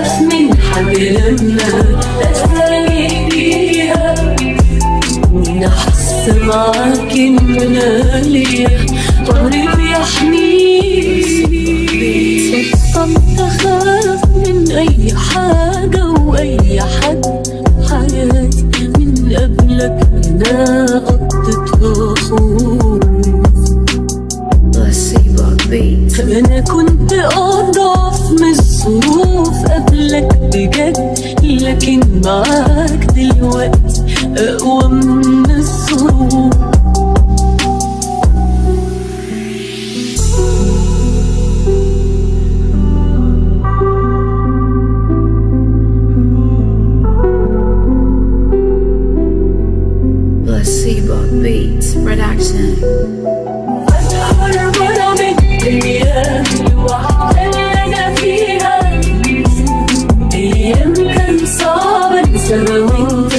بخاف من حاجة لما اتفاجئ بيها وانا حاسة معاك ان انا ليا طريق يحميني بطلت اخاف من اي حاجة واي حد حياتي من قبلك انا قضيتها خوف Placebo Beats. انا كنت اضعف من الظروف قبلك بجد لكن معاك دلوقتي اقوى من الظروف Placebo Beats Production. هربانة من الدنيا الوحدة اللي أنا فيها أيام كان صعب أنساها وأنت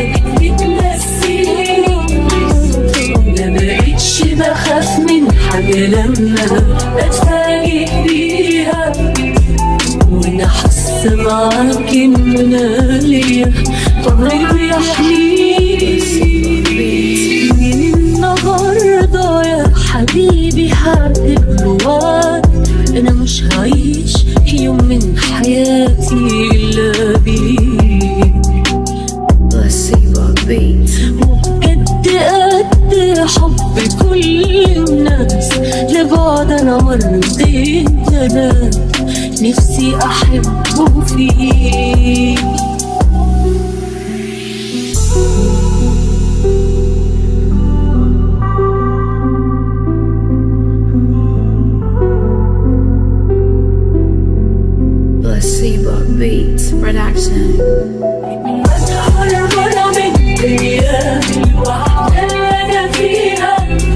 بتنسيني ما بقتش بخاف من حاجة لما أتفاجئ بيها وأنا حاسة معاك إن أنا ليا طريق يحميني من النهاردة يا حبيبي هعتب له وعد أنا مش هعيش يوم من حياتي إلا بيك Placebo Beats. وبجد قد حب كل الناس لبعد أنا مرتين تلات نفسي أحبه فيك Placebo Beats Production. هربانة من الدنيا الوحدة اللي أنا فيها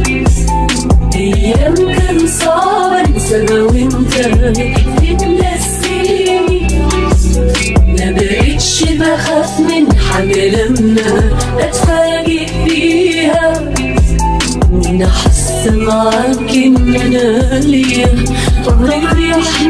أيام كان صعب أنساها وأنت بتنسيني ما بقتش بخاف من حاجة لما أتفاجئ بيها وأنا حاسة معاك إن أنا ليا طريق يحميني